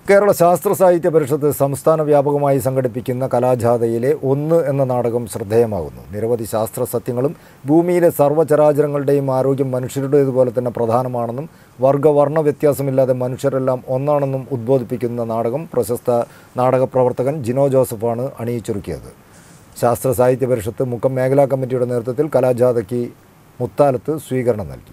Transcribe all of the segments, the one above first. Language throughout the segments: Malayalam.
കേരള ശാസ്ത്ര സാഹിത്യ പരിഷത്ത് സംസ്ഥാന വ്യാപകമായി സംഘടിപ്പിക്കുന്ന കലാജാഥയിലെ ഒന്ന് എന്ന നാടകം ശ്രദ്ധേയമാകുന്നു നിരവധി ശാസ്ത്ര സത്യങ്ങളും ഭൂമിയിലെ സർവ്വചരാചരങ്ങളുടെയും ആരോഗ്യം മനുഷ്യരുടേതുപോലെ തന്നെ പ്രധാനമാണെന്നും വർഗവർണ്ണ വ്യത്യാസമില്ലാതെ മനുഷ്യരെല്ലാം ഒന്നാണെന്നും ഉദ്ബോധിപ്പിക്കുന്ന നാടകം പ്രശസ്ത നാടക പ്രവർത്തകൻ ജിനോ ജോസഫാണ് അണിയിച്ചൊരുക്കിയത് ശാസ്ത്ര സാഹിത്യ പരിഷത്ത് മുക്കം മേഖലാ കമ്മിറ്റിയുടെ നേതൃത്വത്തിൽ കലാജാഥയ്ക്ക് മുത്താലത്ത് സ്വീകരണം നൽകി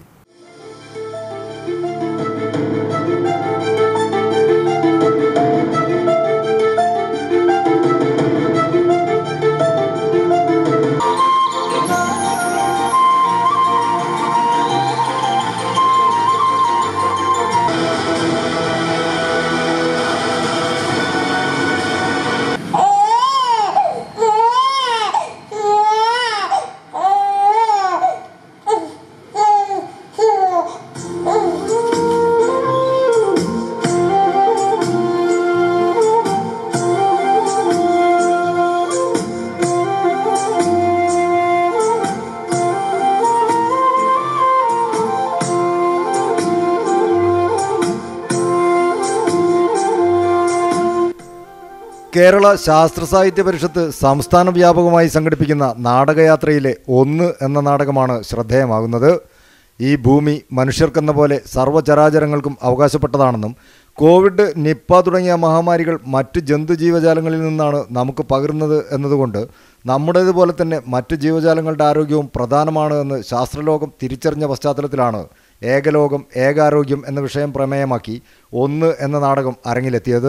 കേരള ശാസ്ത്ര സാഹിത്യ പരിഷത്ത് സംസ്ഥാന വ്യാപകമായി സംഘടിപ്പിക്കുന്ന നാടകയാത്രയിലെ ഒന്ന് എന്ന നാടകമാണ് ശ്രദ്ധേയമാകുന്നത് ഈ ഭൂമി മനുഷ്യർക്കെന്ന പോലെ സർവ്വചരാചരങ്ങൾക്കും അവകാശപ്പെട്ടതാണെന്നും കോവിഡ് നിപ്പ തുടങ്ങിയ മഹാമാരികൾ മറ്റ് ജന്തുജീവജാലങ്ങളിൽ നിന്നാണ് നമുക്ക് പകരുന്നത് എന്നതുകൊണ്ട് നമ്മുടേതുപോലെ തന്നെ മറ്റ് ജീവജാലങ്ങളുടെ ആരോഗ്യവും പ്രധാനമാണ് എന്ന് ശാസ്ത്രലോകം തിരിച്ചറിഞ്ഞ പശ്ചാത്തലത്തിലാണ് ഏകലോകം ഏകാരോഗ്യം എന്ന വിഷയം പ്രമേയമാക്കി ഒന്ന് എന്ന നാടകം അരങ്ങിലെത്തിയത്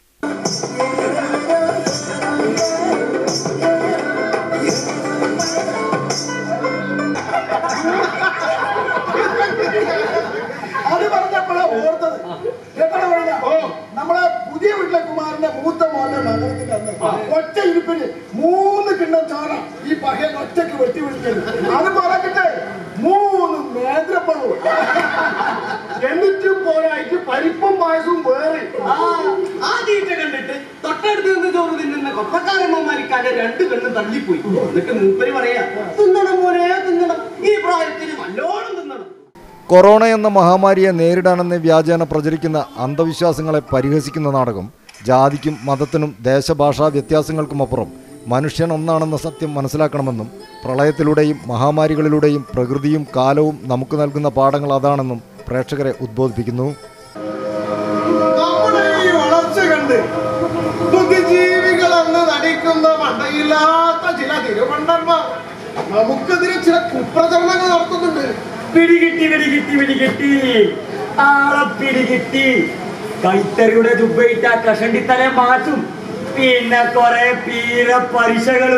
അത് പറഞ്ഞപ്പോഴാ ഓർത്തത് കേട്ടോ പറഞ്ഞ നമ്മളെ പുതിയ വീട്ടിലെ കുമാരന്റെ മൂത്ത മോന്റെ മകൾക്ക് തന്ന് ഒറ്റ ഇരിപ്പിന് മൂന്ന് കിണ്ണം ചോര ഈ പകൽ ഒറ്റക്ക് വെട്ടി വിളിച്ചത് അത് പറക്കട്ടെ മൂന്ന് നേന്ത്രപ്പഴവും എന്നിട്ടും പോരായിട്ട് പരിപ്പും പായസവും വേറെ ആ, ആ തീറ്റ കണ്ടിട്ട് തൊട്ടടുത്ത് നിന്ന് ചോറ് തിന്നുന്ന കൊപ്പക്കാരമ്മമാരിക്കാന്റെ രണ്ട് കണ്ണും തള്ളിപ്പോയി എന്നിട്ട് മൂപ്പര് പറയാ തിന്നണം മോനെ തിന്നണം ഈ പ്രായത്തിന് നല്ലോണം തിന്നണം കൊറോണ എന്ന മഹാമാരിയെ നേരിടാനെന്ന് വ്യാജേന പ്രചരിക്കുന്ന അന്ധവിശ്വാസങ്ങളെ പരിഹസിക്കുന്ന നാടകം ജാതിക്കും മതത്തിനും ദേശഭാഷാ വ്യത്യാസങ്ങൾക്കുമപ്പുറം മനുഷ്യൻ ഒന്നാണെന്ന സത്യം മനസ്സിലാക്കണമെന്നും പ്രളയത്തിലൂടെയും മഹാമാരികളിലൂടെയും പ്രകൃതിയും കാലവും നമുക്ക് നൽകുന്ന പാഠങ്ങൾ അതാണെന്നും പ്രേക്ഷകരെ ഉദ്ബോധിപ്പിക്കുന്നു നമ്മുടെ ഈ വളർച്ച കണ്ട് ബുദ്ധിജീവികളെന്ന് നടിക്കുന്ന മണ്ടയില്ലാത്ത ചില തിരുവണ്ടന്മാർ നമുക്കെതിരെ ചില കുപ്രചരണങ്ങൾ നടത്തുന്നുണ്ട് പിടികിട്ടി പിടികിട്ടി പിടികിട്ടി ആളെ പിടികിട്ടി കൈത്തറിയുടെ ജുബയിട്ട കഷണ്ടിത്തലെ മാറ്റും പിന്നെ കൊറേ പീര പലിശകളും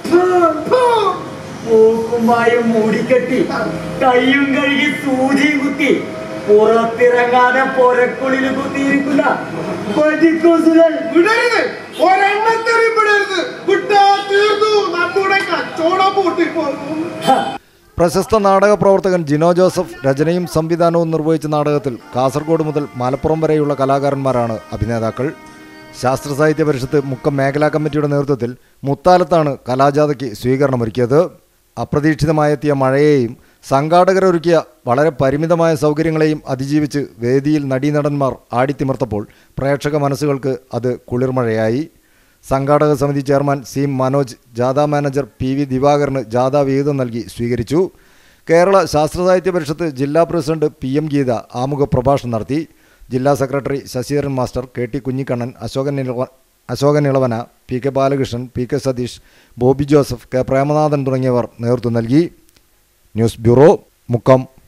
പൂക്കുമ്പായും മൂടിക്കെട്ടി കയ്യും കഴുകി സൂചിയും കുത്തി പുറത്തിറങ്ങാതെ പൊരക്കുള്ളിൽ കുത്തിയിരിക്കുന്ന പതിക്കൊസുകൾ വിടരുത് ഒരെണ്ണത്തെയും വിടരുത് വിട്ടാ തീർന്നു നമ്മുടെ കച്ചവടം പൂട്ടിപ്പോകും പ്രശസ്ത നാടക പ്രവർത്തകൻ ജിനോ ജോസഫ് രചനയും സംവിധാനവും നിർവഹിച്ച നാടകത്തിൽ കാസർഗോഡ് മുതൽ മലപ്പുറം വരെയുള്ള കലാകാരന്മാരാണ് അഭിനേതാക്കൾ ശാസ്ത്ര സാഹിത്യ പരിഷത്ത് മുക്കം മേഖലാ കമ്മിറ്റിയുടെ നേതൃത്വത്തിൽ മുത്താലത്താണ് കലാജാഥയ്ക്ക് സ്വീകരണമൊരുക്കിയത് അപ്രതീക്ഷിതമായെത്തിയ മഴയെയും സംഘാടകരൊരുക്കിയ വളരെ പരിമിതമായ സൗകര്യങ്ങളെയും അതിജീവിച്ച് വേദിയിൽ നടീനടന്മാർ ആടിത്തിമിർത്തപ്പോൾ പ്രേക്ഷക മനസ്സുകൾക്ക് അത് കുളിർമഴയായി സംഘാടക സമിതി ചെയർമാൻ സി മനോജ് ജാഥ മാനേജർ പി വി ദിവാകരന് ജാഥ വിഹിതം നൽകി സ്വീകരിച്ചു കേരള ശാസ്ത്ര സാഹിത്യ പരിഷത്ത് ജില്ലാ പ്രസിഡന്റ് പി എം ഗീത ആമുഖ പ്രഭാഷണം നടത്തി ജില്ലാ secretary Sasidharan master K T Kunhikannan Ashokan ഇളവ Ashokan Ilavana P K Balakrishnan P K Satheesh Bobby Joseph K Premanathan തുടങ്ങിയവർ നേതൃത്വം നൽകി ന്യൂസ് ബ്യൂറോ മുക്കം